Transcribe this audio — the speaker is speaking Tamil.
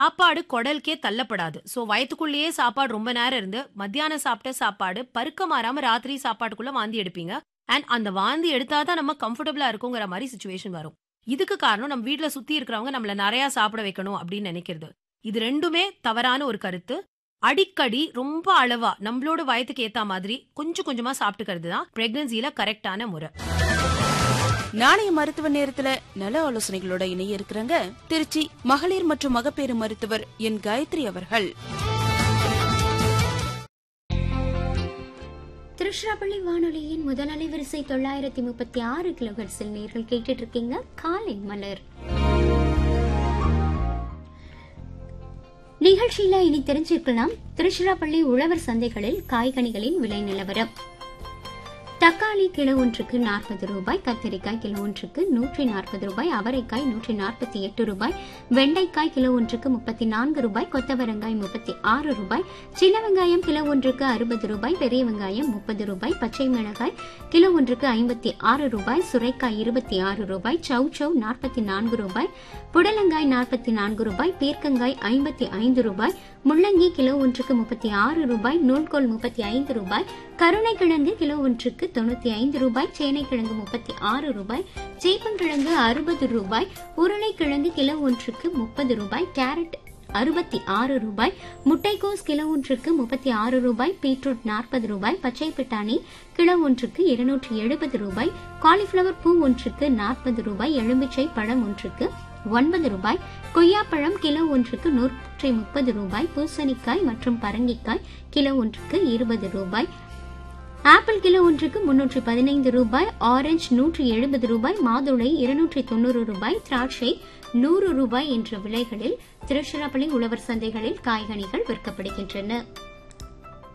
சாப்பாடு குடலுக்கே தள்ளப்படாது சோ வயத்துக்குள்ளேயே சாப்பாடு ரொம்ப நேரம் இருந்து மத்தியானம் சாப்பிட்ட சாப்பாடு பருக்க மாறாம ராத்திரி சாப்பாட்டுக்குள்ள வாந்தி எடுப்பீங்க அண்ட் அந்த வாந்தி எடுத்தாதான் நம்ம கம்ஃபர்டபுளா இருக்குங்கிற மாதிரி சுச்சுவேஷன் வரும் இதுக்கு காரணம் நம்ம வீட்ல சுத்தி இருக்கிறவங்க நம்மள நிறைய சாப்பிட வைக்கணும் அப்படின்னு நினைக்கிறது இது ரெண்டுமே தவறான ஒரு கருத்து அடிக்கடி ரொம்ப அளவா நம்மளோட வயத்துக்கு ஏத்த மாதிரி கொஞ்சம் கொஞ்சமா சாப்பிட்டுக்கிறது தான் பிரெக்னன்சில கரெக்டான முறை நாணய மருத்துவ நேரத்துல நல ஆலோசனைகளோட இணைய இருக்கிறாங்க திருச்சி மகளிர் மற்றும் மகப்பேறு மருத்துவர் என் காயத்ரி அவர்கள் திருச்சிராப்பள்ளி வானொலியின் முதல் அலைவரிசை தொள்ளாயிரத்தி முப்பத்தி ஆறு கிலோஹெர்ட்ஸில் நேர்கள் கேட்டுட்டு இருக்கீங்க காலை மலர் நிகழ்ச்சியில இனி தெரிஞ்சிருக்கலாம் திருச்சிராப்பள்ளி உழவர் சந்தைகளில் காய்கனிகளின் விலை நிலவரம் தக்காளி கிலோ ஒன்றுக்கு நாற்பது ரூபாய் கத்திரிக்காய் கிலோ ஒன்றுக்கு நூற்றி நாற்பது ரூபாய் அவரைக்காய் நூற்றி நாற்பத்தி எட்டு ரூபாய் வெண்டைக்காய் கிலோ ஒன்றுக்கு முப்பத்தி நான்கு ரூபாய் கொத்தவரங்காய் முப்பத்தி ஆறு ரூபாய் சின்ன வெங்காயம் கிலோ ஒன்றுக்கு அறுபது ரூபாய் பெரிய வெங்காயம் முப்பது ரூபாய் பச்சை மிளகாய் கிலோ ஒன்றுக்கு ஐம்பத்தி ஆறு ரூபாய் சுரைக்காய் இருபத்தி ஆறு ரூபாய் சௌ சௌ நாற்பத்தி நான்கு ரூபாய் புடலங்காய் நாற்பத்தி நான்கு ரூபாய் பீர்க்கங்காய் ஐம்பத்தி ஐந்து ரூபாய் முள்ளங்கி கிலோ ஒன்றுக்கு முப்பத்தி ஆறு ரூபாய் நூல்கோல் முப்பத்தி ஐந்து ரூபாய் கருணைக்கிழங்கு கிலோ ஒன்றுக்கு தொண்ணூத்தி ஐந்து ரூபாய் சேனைக்கிழங்கு முப்பத்தி ஆறு ரூபாய் சேப்பங்கிழங்கு அறுபது ரூபாய் உருளைக்கிழங்கு கிலோ ஒன்றுக்கு முப்பது ரூபாய் கேரட் அறுபத்தி ஆறு ரூபாய் முட்டைக்கோஸ் கிலோ ஒன்றுக்கு முப்பத்தி ஆறு ரூபாய் பீட்ரூட் நாற்பது ரூபாய் பச்சை பட்டாணி கிலோ ஒன்றுக்கு இருநூற்றி எழுபது ரூபாய் காலிஃபிளவர் பூ ஒன்றுக்கு நாற்பது ரூபாய் எலுமிச்சை பழம் ஒன்றுக்கு ஒன்பது ரூபாய் கொய்யாப்பழம் கிலோ ஒன்றுக்கு நூற்றி முப்பது ரூபாய் பூசணிக்காய் மற்றும் பரங்கிக்காய் கிலோ ஒன்றுக்கு இருபது ரூபாய் ஆப்பிள் கிலோ ஒன்றுக்கு முன்னூற்றி பதினைந்து ரூபாய் ஆரஞ்சு நூற்றி எழுபது ரூபாய் மாதுளை இருநூற்றி தொண்ணூறு ரூபாய் திராட்சை நூறு ரூபாய் என்ற விலைகளில் திருச்சிராப்பள்ளி உழவர் சந்தைகளில் காய்கனிகள் விற்கப்படுகின்றன